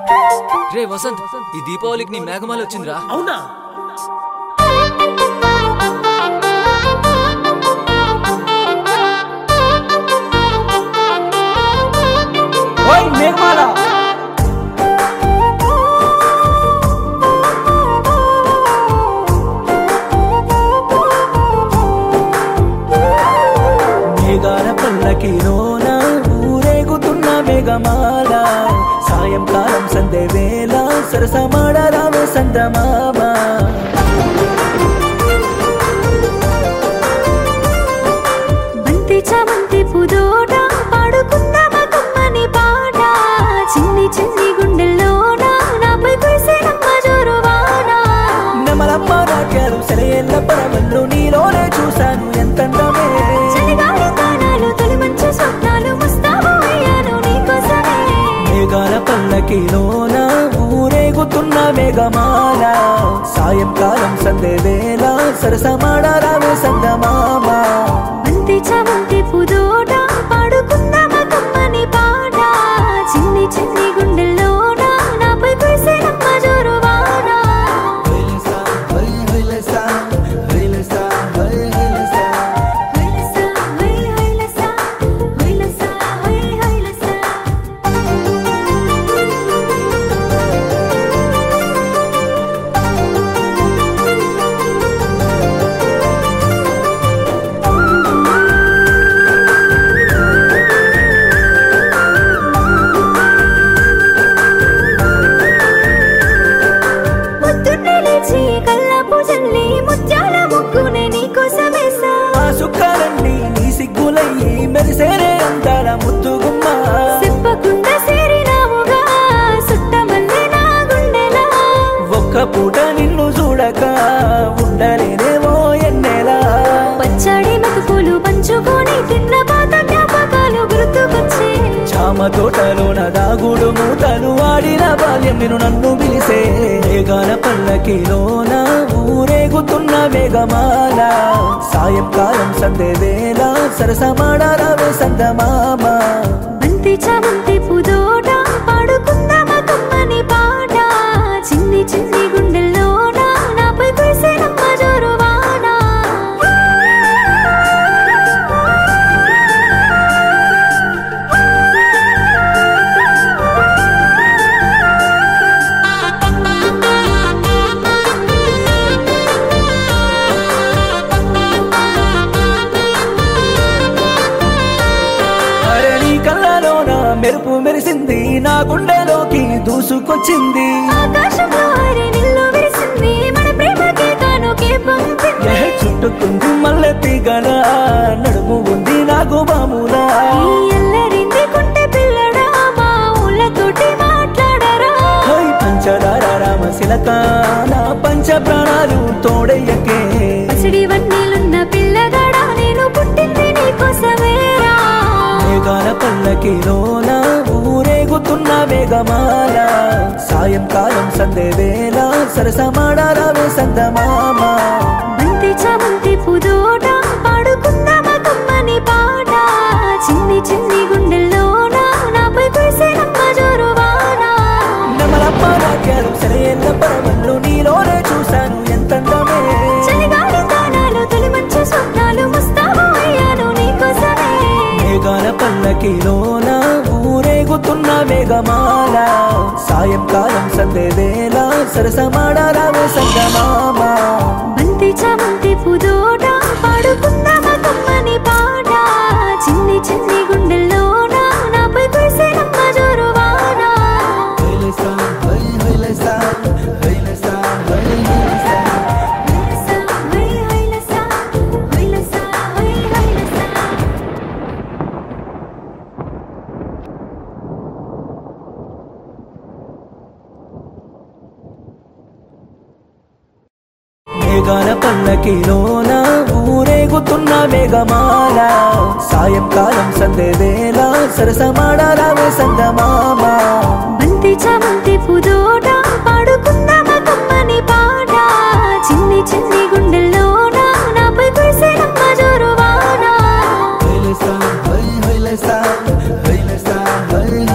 రే వసంత్ ఈ దీపావళికి నీ మేఘమాల వచ్చిందిరా అవునా ఓయ్ మేఘమాల మేఘాల పల్లకిలోన ఊరేగుతున్న మేఘమాల సాయంకాలం సందే వేళ సరసమాడ రావే సందమామ బంతి చామంతి పుదోట పాడుకుందామా కమ్మని పాట చిన్ని చిన్ని గుండెల్లోన నాపై కురిసేనమ్మ జోరువాన నెమలమ్మ నాట్యాలు సెలయేళ్ళ పరవళ్ళు నీలోనే చూశాను ఎంతందమే చలిగాలి తానాలు తొలి మంచి స్వప్నాలు ముస్తాబు అయ్యాను నీకోసమే మేఘాల పల్లకిలోన ఊరేగుతున్న మేఘమాల సాయంకాలం సందే వేళ సరసమాడ రావే సందమామ బంతి చామంతి పుదోట పాడుకుందామా కమ్మని పాట చిన్ని చిన్ని గుండెల్లోన నాపై కురిసేనమ్మ జోరువాన హైలసా హై హైలసా హైలసా హై హైలసా పొద్దున్నే లేచి కల్లాపు జల్లి ముత్యాల ముగ్గునే నీకోసమేసా ఆ సుక్కలన్నీ నీ సిగ్గులయ్యి మెరిసేనే అందాల ముద్దుగుమ్మ చెప్పకుండా సేరినావుగా సుట్టమల్లె నా గుండెలా ఒక్క పూట నిన్ను చూడక ఉండలేనేమో ఎన్నెలా పచ్చడి మెతుకులు పంచుకొని తిన్న పాత జ్ఞాపకాలు గుర్తుకొచ్చే చామ తోటలోన దాగుడు మూతలు ఆడిన బాల్యం నేను నన్ను పిలిసే మేఘాల పల్లకిలోన ఊరేగుతున్న మేఘమాల సాయంకాలం సందే వేళ సరసమాడ రావే సందమామ బంతి చామంతి పుదోట పాడుకుందామా కమ్మని పాట చిన్ని చిన్ని గుండెల్లోన నాపై కురిసేనమ్మ జోరువాన అరే నీ కళ్ళలోన మెరుపు మెరిసింది నా గుండెలోకి దూసుకొచ్చింది ఆకాశంలో హరి నిల్లు విరిసింది మన ప్రేమకి కానుకే పంపింది ఏ చుట్టుకుంది మల్లె తీగల నడుము ఉంది నాకు బాములా ఈ ఎల్లరింది కుంటే పిల్లడా మా ఊళ్ళతోటి మాట్లాడరా హై పంచదార రామ శిలక నా పంచ ప్రాణాలు తోడయ్యకే పసిడి వన్నీలున్న పిల్లగాడా నేను పుట్టింది నీకోసమేరా మేఘాల పల్లకిలోన ఊరేగుతున్న మేఘమాల సాయంకాలం సందే వేళ సరసమాడ రావే సందమామ బంతి చామంతి పుదోట పాడుకుందామా కమ్మని పాట చిన్ని చిన్ని గుండెల్లోన నాపై కురిసేనమ్మ జోరువాన నెమలమ్మ నాట్యాలు సెలయేళ్ళ పరవళ్ళు నీలోనే చూశాను ఎంతందమే చలిగాలి తానాలు తొలి మంచి స్వప్నాలు ముస్తాబు అయ్యాను నీకోసమే మేఘాల పల్లకిలోన ఊరేగుతున్న మేఘమాల సాయంకాలం సందే వేళ సరసమాడ రావే సంగమామ బంతి చామంతి పుదోట పాడుకుందామా కమ్మని పాట చిన్ని చిన్ని గుండెల్లోన నాపై కురిసేనమ్మ జోరువాన హైలసా హై హైలసా హైలసా హై హైలసా మేఘాల పల్లకిలోన ఊరేగుతున్న మేఘమాల సాయంకాలం సందే వేళ సరసమాడ రావే సందమామ బంతి చామంతి పుదోట పాడుకుందామా కమ్మని పాట చిన్ని చిన్ని గుండెల్లోన నాపై కురిసేనమ్మ జోరువాన హైలసా, హై హైలసా, హైలసా, హై